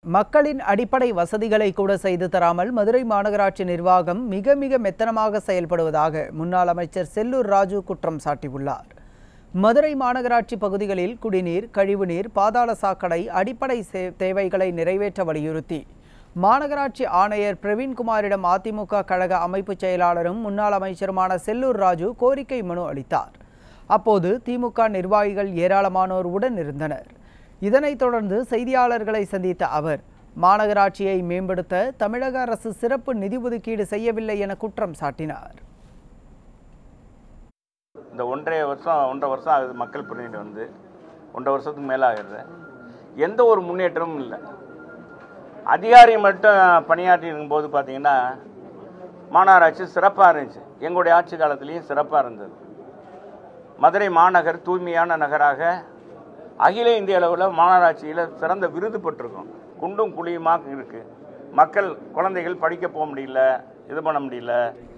மக்களின் அடிப்படை வசதிகளை கூட செய்து தராமல் மதுரை மாநகராட்சி நிர்வாகம் மிக மிக மெத்தனமாக செயல்படுவதாக முன்னாள் அமைச்சர் செல்லூர் ராஜு குற்றம் சாட்டியுள்ளார் மதுரை மாநகராட்சி பகுதிகளில் குடிநீர் கழிவுநீர் பாதாள சாக்கடை அடிப்படை சே- தேவைகளை நிறைவேற்ற வலியுறுத்தி மாநகராட்சி ஆணையர் பிரவீன்குமாரிடம் அதிமுக கழக அமைப்பு செயலாளரும் முன்னாள் அமைச்சருமான செல்லூர் ராஜு கோரிக்கை மனு அளித்தார் அப்போது திமுக நிர்வாகிகள் ஏராளமானோர் உடன் இருந்தனர் இதனைத் தொடர்ந்து செய்தியாளர்களை சந்தித்த அவர் மாநகராட்சியை மேம்படுத்த தமிழக அரசு சிறப்பு நிதி ஒதுக்கீடு செய்யவில்லை என குற்றம் சாட்டினார் இந்த ஒன்றரை வருஷம் ஒன்றரை வருஷம் ஆகுது மக்கள் பிரதிநிதி வந்து ஒன்றரை வருஷத்துக்கு மேலே ஆகுது எந்த ஒரு முன்னேற்றமும் இல்லை அதிகாரி மட்டும் பணியாற்றி இருக்கும்போது பார்த்தீங்கன்னா மாநகராட்சி சிறப்பாக இருந்துச்சு எங்களுடைய ஆட்சி காலத்துலேயும் சிறப்பாக இருந்தது மதுரை மாநகர் தூய்மையான நகராக அகில இந்திய அளவில் மாநகராட்சியில் சிறந்த விருது பெற்றிருக்கோம் குண்டும் குழியுமாக இருக்குது மக்கள் குழந்தைகள் படிக்க போக முடியல இது பண்ண முடியல